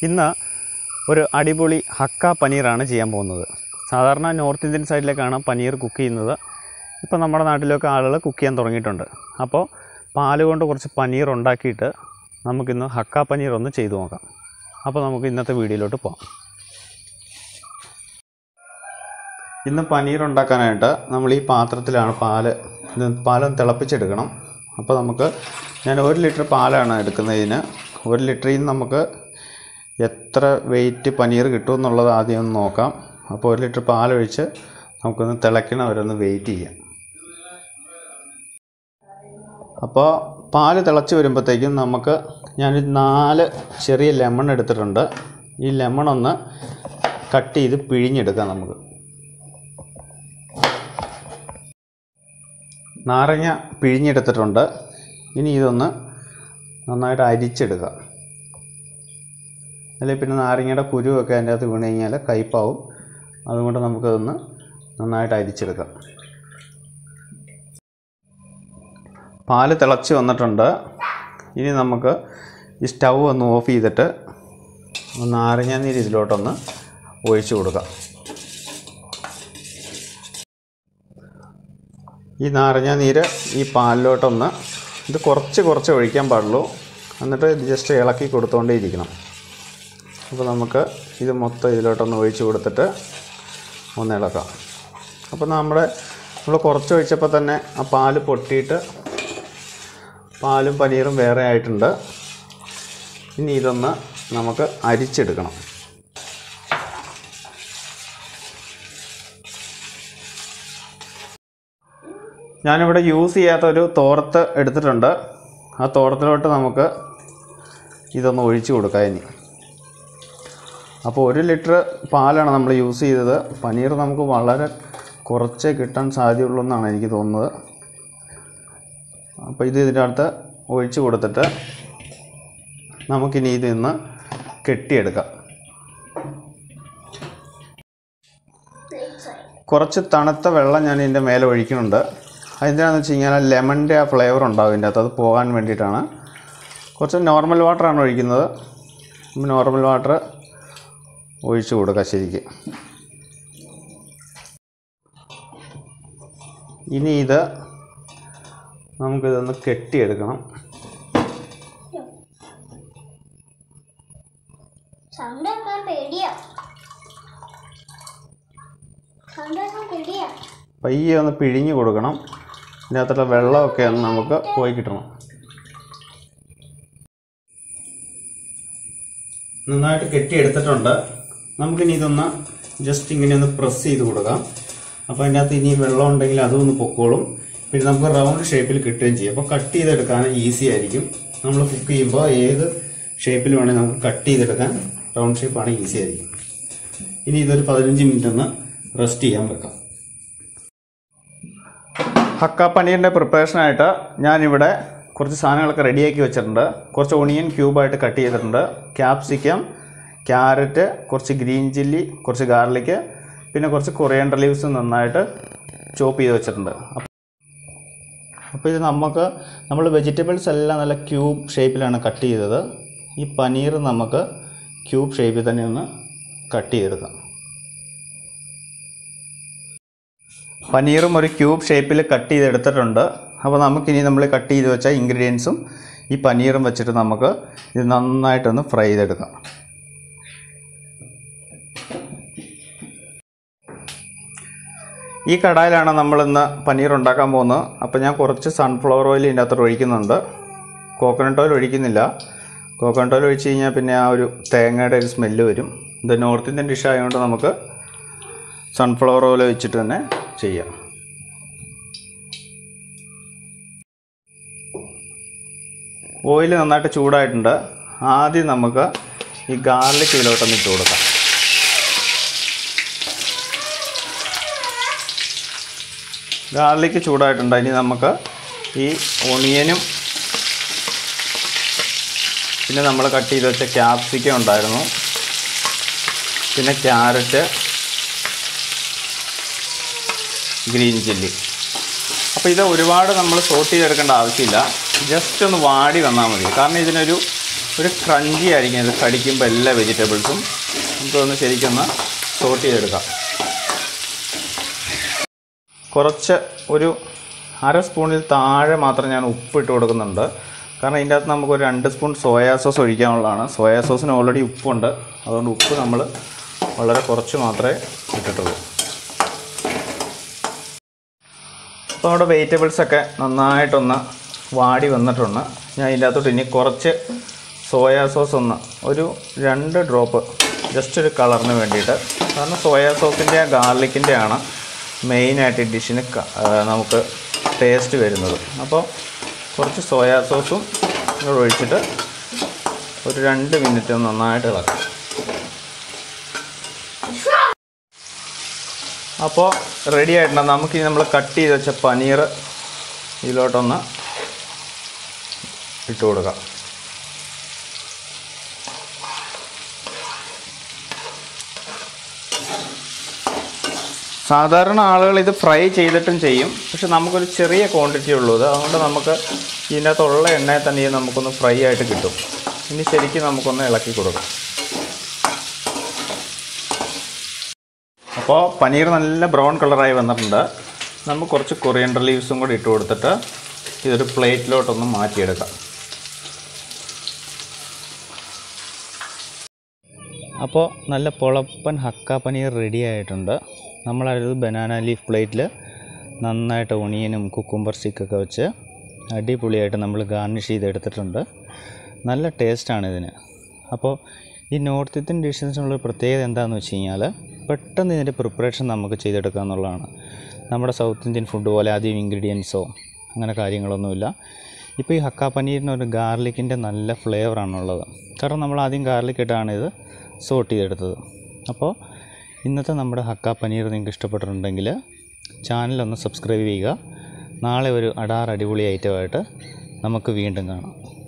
ഇന്ന് ഒരു അടിപൊളി ഹക്ക പനീറാണ് ചെയ്യാൻ പോകുന്നത് സാധാരണ നോർത്ത് ഇന്ത്യൻ സൈഡിലേക്കാണ് പനീർ കുക്ക് ചെയ്യുന്നത് ഇപ്പോൾ നമ്മുടെ നാട്ടിലൊക്കെ ആളുകൾ കുക്ക് ചെയ്യാൻ തുടങ്ങിയിട്ടുണ്ട് അപ്പോൾ പാല് കൊണ്ട് കുറച്ച് പനീർ ഉണ്ടാക്കിയിട്ട് നമുക്കിന്ന് ഹക്ക പനീർ ഒന്ന് ചെയ്തു നോക്കാം അപ്പോൾ നമുക്ക് ഇന്നത്തെ വീഡിയോയിലോട്ട് പോകാം ഇന്ന് പനീർ ഉണ്ടാക്കാനായിട്ട് നമ്മൾ ഈ പാത്രത്തിലാണ് പാല് ഇത് പാലം തിളപ്പിച്ചെടുക്കണം അപ്പോൾ നമുക്ക് ഞാൻ ഒരു ലിറ്റർ പാലാണ് എടുക്കുന്നതിന് ഒരു ലിറ്ററിൽ നിന്ന് നമുക്ക് എത്ര വെയിറ്റ് പനീർ കിട്ടും എന്നുള്ളത് ആദ്യം ഒന്ന് നോക്കാം അപ്പോൾ ഒരു ലിറ്റർ പാലൊഴിച്ച് നമുക്കൊന്ന് തിളയ്ക്കണം അവരൊന്ന് വെയിറ്റ് ചെയ്യാം അപ്പോൾ പാല് തിളച്ച് വരുമ്പോഴത്തേക്കും നമുക്ക് ഞാനൊരു നാല് ചെറിയ ലെമൺ എടുത്തിട്ടുണ്ട് ഈ ലെമൺ ഒന്ന് കട്ട് ചെയ്ത് പിഴിഞ്ഞെടുക്കാം നമുക്ക് നാരങ്ങ പിഴിഞ്ഞെടുത്തിട്ടുണ്ട് ഇനി ഇതൊന്ന് നന്നായിട്ട് അരിച്ചെടുക്കുക അല്ലെങ്കിൽ പിന്നെ നാരങ്ങയുടെ കുരുവൊക്കെ അതിൻ്റെ അകത്ത് വീണ് കഴിഞ്ഞാൽ കയ്പാവും അതുകൊണ്ട് നമുക്കതൊന്ന് നന്നായിട്ട് അരിച്ചെടുക്കാം പാല് തിളച്ച് വന്നിട്ടുണ്ട് ഇനി നമുക്ക് ഈ സ്റ്റൗ ഒന്ന് ഓഫ് ചെയ്തിട്ട് നാരങ്ങ നീര് ഇതിലോട്ടൊന്ന് ഒഴിച്ചു കൊടുക്കാം ഈ നാരങ്ങ നീര് ഈ പാലിലോട്ടൊന്ന് ഇത് കുറച്ച് കുറച്ച് ഒഴിക്കാൻ പാടുള്ളൂ എന്നിട്ട് ഇത് ജസ്റ്റ് ഇളക്കി കൊടുത്തുകൊണ്ടേ ഇരിക്കണം അപ്പോൾ നമുക്ക് ഇത് മൊത്തം ഇതിലോട്ടൊന്ന് ഒഴിച്ച് കൊടുത്തിട്ട് ഒന്ന് ഇളക്കാം അപ്പോൾ നമ്മുടെ നമ്മൾ കുറച്ച് ഒഴിച്ചപ്പോൾ തന്നെ ആ പാല് പൊട്ടിയിട്ട് പാലും പനീറും വേറെ ആയിട്ടുണ്ട് ഇനി ഇതൊന്ന് നമുക്ക് അരിച്ചെടുക്കണം ഞാനിവിടെ യൂസ് ചെയ്യാത്ത ഒരു തോർത്ത് എടുത്തിട്ടുണ്ട് ആ തോർത്തിലോട്ട് നമുക്ക് ഇതൊന്ന് ഒഴിച്ചു കൊടുക്കാം ഇനി അപ്പോൾ ഒരു ലിറ്റർ പാലാണ് നമ്മൾ യൂസ് ചെയ്തത് പനീർ നമുക്ക് വളരെ കുറച്ചേ കിട്ടാൻ സാധ്യതയുള്ളൂ എന്നാണ് എനിക്ക് തോന്നുന്നത് അപ്പോൾ ഇത് ഇതിൻ്റെ അടുത്ത് ഒഴിച്ചു കൊടുത്തിട്ട് നമുക്കിനി ഇതിന്ന് കെട്ടിയെടുക്കാം കുറച്ച് തണുത്ത വെള്ളം ഞാൻ ഇതിൻ്റെ മേലെ ഒഴിക്കുന്നുണ്ട് അതെന്തിനാണെന്ന് വെച്ച് കഴിഞ്ഞാൽ ലെമണിൻ്റെ ആ ഫ്ലേവർ ഉണ്ടാവും ഇതിൻ്റെ അകത്ത് അത് പോകാൻ വേണ്ടിയിട്ടാണ് കുറച്ച് നോർമൽ വാട്ടറാണ് ഒഴിക്കുന്നത് നോർമൽ വാട്ടർ ഒഴിച്ചു കൊടുക്കുക ശരിക്ക് ഇനി ഇത് നമുക്കിതൊന്ന് കെട്ടിയെടുക്കണം സൗണ്ട് കേൾക്കാൻ പേടിയാ സൗണ്ട് കേൾക്കാൻ പേടിയാ പയ്യെ ഒന്ന് പിഴിഞ്ഞ് കൊടുക്കണം ഇതിനകത്തുള്ള വെള്ളമൊക്കെ ഒന്ന് നമുക്ക് പോയി കിട്ടണം നന്നായിട്ട് കെട്ടിയെടുത്തിട്ടുണ്ട് നമുക്കിനി ഇതൊന്ന് ജസ്റ്റ് ഇങ്ങനെ ഒന്ന് പ്രസ് ചെയ്ത് കൊടുക്കാം അപ്പോൾ അതിനകത്ത് ഇനി വെള്ളം ഉണ്ടെങ്കിൽ അതും ഒന്ന് പൊക്കോളും പിന്നെ നമുക്ക് റൗണ്ട് ഷേപ്പിൽ കിട്ടുകയും ചെയ്യും അപ്പോൾ കട്ട് ചെയ്തെടുക്കാൻ ഈസി ആയിരിക്കും നമ്മൾ കുക്ക് ചെയ്യുമ്പോൾ ഏത് ഷേപ്പിൽ വേണമെങ്കിൽ നമുക്ക് കട്ട് ചെയ്തെടുക്കാൻ റൗണ്ട് ഷേപ്പാണ് ഈസി ആയിരിക്കും ഇനി ഇതൊരു പതിനഞ്ച് മിനിറ്റ് ഒന്ന് റെസ്റ്റ് ചെയ്യാൻ വെക്കാം ഹക്ക പനീറിൻ്റെ പ്രിപ്പറേഷനായിട്ട് ഞാനിവിടെ കുറച്ച് സാധനങ്ങളൊക്കെ റെഡിയാക്കി വെച്ചിട്ടുണ്ട് കുറച്ച് ഒണിയൻ ക്യൂബായിട്ട് കട്ട് ചെയ്തിട്ടുണ്ട് ക്യാപ്സിക്കം ക്യാരറ്റ് കുറച്ച് ഗ്രീൻ ചില്ലി കുറച്ച് ഗാർലിക്ക് പിന്നെ കുറച്ച് കൊറിയൻഡർ ലീവ്സ് നന്നായിട്ട് ചോപ്പ് ചെയ്ത് വെച്ചിട്ടുണ്ട് അപ്പോൾ ഇത് നമുക്ക് നമ്മൾ വെജിറ്റബിൾസ് എല്ലാം നല്ല ക്യൂബ് ഷേപ്പിലാണ് കട്ട് ചെയ്തത് ഈ പനീർ നമുക്ക് ക്യൂബ് ഷേപ്പിൽ തന്നെ ഒന്ന് കട്ട് ചെയ്തെടുക്കാം പനീറും ഒരു ക്യൂബ് ഷേപ്പിൽ കട്ട് ചെയ്തെടുത്തിട്ടുണ്ട് അപ്പോൾ നമുക്കിനി നമ്മൾ കട്ട് ചെയ്ത് വെച്ച ഇൻഗ്രീഡിയൻസും ഈ പനീറും വെച്ചിട്ട് നമുക്ക് ഇത് നന്നായിട്ടൊന്ന് ഫ്രൈ ചെയ്തെടുക്കാം ഈ കടായിലാണ് നമ്മളിന്ന് പനീർ ഉണ്ടാക്കാൻ പോകുന്നത് അപ്പോൾ ഞാൻ കുറച്ച് സൺഫ്ലവർ ഓയിൽ ഇതിൻ്റെ അകത്തോട്ട് ഒഴിക്കുന്നുണ്ട് കോക്കനട്ട് ഓയിൽ ഒഴിക്കുന്നില്ല കോക്കനട്ട് ഓയിൽ ഒഴിച്ച് കഴിഞ്ഞാൽ പിന്നെ ആ ഒരു തേങ്ങയുടെ ഒരു സ്മെല്ല് വരും ഇത് നോർത്ത് ഇന്ത്യൻ ഡിഷ് ആയതുകൊണ്ട് നമുക്ക് സൺഫ്ലവർ ഓയിൽ വെച്ചിട്ട് തന്നെ ചെയ്യാം ഓയിൽ നന്നായിട്ട് ചൂടായിട്ടുണ്ട് ആദ്യം നമുക്ക് ഈ ഗാർലിക് ഇതിലോട്ടൊന്ന് ഇട്ട് കൊടുക്കാം ഗാർലിക് ചൂടായിട്ടുണ്ട് ഇനി നമുക്ക് ഈ ഒണിയനും പിന്നെ നമ്മൾ കട്ട് ചെയ്ത് വെച്ച ക്യാപ്സിക്കം ഉണ്ടായിരുന്നു പിന്നെ ക്യാരറ്റ് ഗ്രീൻ ചില്ലി അപ്പോൾ ഇത് ഒരുപാട് നമ്മൾ സോട്ട് ചെയ്തെടുക്കേണ്ട ആവശ്യമില്ല ജസ്റ്റ് ഒന്ന് വാടി വന്നാൽ മതി കാരണം ഇതിനൊരു ഒരു ക്രഞ്ചി ആയിരിക്കും ഇത് കടിക്കുമ്പോൾ എല്ലാ വെജിറ്റബിൾസും നമുക്കൊന്ന് ശരിക്കൊന്ന് സോട്ട് ചെയ്തെടുക്കാം കുറച്ച് ഒരു അര സ്പൂണിൽ താഴെ മാത്രം ഞാൻ ഉപ്പ് ഇട്ട് കൊടുക്കുന്നുണ്ട് കാരണം ഇതിൻ്റെ അകത്ത് നമുക്കൊരു രണ്ട് സ്പൂൺ സോയാ സോസ് ഒഴിക്കാനുള്ളതാണ് സോയാ സോസിന് ഓൾറെഡി ഉപ്പുണ്ട് അതുകൊണ്ട് ഉപ്പ് നമ്മൾ വളരെ കുറച്ച് മാത്രമേ ഇട്ടിട്ടുള്ളൂ അപ്പോൾ നമ്മുടെ വെജിറ്റബിൾസൊക്കെ നന്നായിട്ടൊന്ന് വാടി വന്നിട്ടുണ്ട് ഞാൻ ഇതിൻ്റെ അകത്തോട്ട് ഇനി കുറച്ച് സോയാ സോസ് ഒന്ന് ഒരു രണ്ട് ഡ്രോപ്പ് ജസ്റ്റ് ഒരു കളറിന് വേണ്ടിയിട്ട് കാരണം സോയാ സോസിൻ്റെ ഗാർലിക്കിൻ്റെ ആണ് മെയിനായിട്ട് ഈ ഡിഷിന് ക- ആ, നമുക്ക് ടേസ്റ്റ് വരുന്നത് അപ്പോൾ കുറച്ച് സോയാ സോസും കൂടെ ഒഴിച്ചിട്ട് ഒരു രണ്ട് മിനിറ്റ് ഒന്ന് നന്നായിട്ട് ഇളക്കാം അപ്പോൾ റെഡി ആയിട്ടുണ്ട് നമുക്ക് ഇനി നമ്മൾ കട്ട് ചെയ്ത് വെച്ച പനീർ ഇതിലോട്ടൊന്ന് ഇട്ട് കൊടുക്കാം സാധാരണ ആളുകൾ ഇത് ഫ്രൈ ചെയ്തിട്ടും ചെയ്യും പക്ഷെ നമുക്കൊരു ചെറിയ ക്വാണ്ടിറ്റി ഉള്ളൂ ഇത് അതുകൊണ്ട് നമുക്ക് ഇതിനകത്തുള്ള എണ്ണയിൽ തന്നെ ഇത് നമുക്കൊന്ന് ഫ്രൈ ആയിട്ട് കിട്ടും ഇനി ശരിക്കും നമുക്കൊന്ന് ഇളക്കി കൊടുക്കാം അപ്പോൾ പനീർ നല്ല ബ്രൗൺ കളറായി വന്നിട്ടുണ്ട് നമുക്ക് കുറച്ച് കൊറിയൻഡർ ലീവ്സും കൂടി ഇട്ട് കൊടുത്തിട്ട് ഇതൊരു പ്ലേറ്റിലോട്ടൊന്ന് മാറ്റിയെടുക്കാം അപ്പോൾ നല്ല പൊളപ്പൻ ഹക്ക പനീർ റെഡി ആയിട്ടുണ്ട് നമ്മളത് ബനാന ലീഫ് പ്ലേറ്റിൽ നന്നായിട്ട് ഒണിയനും കുക്കുംബർ സ്റ്റിക്കൊക്കെ വെച്ച് അടിപൊളിയായിട്ട് നമ്മൾ ഗാർണിഷ് ചെയ്തെടുത്തിട്ടുണ്ട് നല്ല ടേസ്റ്റാണ് ഇതിന് അപ്പോൾ ഈ നോർത്ത് ഇന്ത്യൻ ഡിഷസിനുള്ള പ്രത്യേകത എന്താണെന്ന് വെച്ച് കഴിഞ്ഞാൽ പെട്ടെന്ന് ഇതിൻ്റെ പ്രിപ്പറേഷൻ നമുക്ക് ചെയ്തെടുക്കുക എന്നുള്ളതാണ് നമ്മുടെ സൗത്ത് ഇന്ത്യൻ ഫുഡ് പോലെ ആദ്യം ഇൻഗ്രീഡിയൻസോ അങ്ങനെ കാര്യങ്ങളൊന്നുമില്ല ഇപ്പോൾ ഈ ഹക്ക പനീരിന് ഒരു ഗാർലിക്കിൻ്റെ നല്ല ഫ്ലേവറാണുള്ളത് കാരണം നമ്മൾ ആദ്യം ഗാർലിക് ഇട്ടാണ് ഇത് സോട്ട് ചെയ്തെടുത്തത് അപ്പോൾ ഇന്നത്തെ നമ്മുടെ ഹക്ക പനീർ നിങ്ങൾക്ക് ഇഷ്ടപ്പെട്ടിട്ടുണ്ടെങ്കിൽ ചാനലൊന്ന് സബ്സ്ക്രൈബ് ചെയ്യുക നാളെ ഒരു അടാർ അടിപൊളി ഐറ്റമായിട്ട് നമുക്ക് വീണ്ടും കാണാം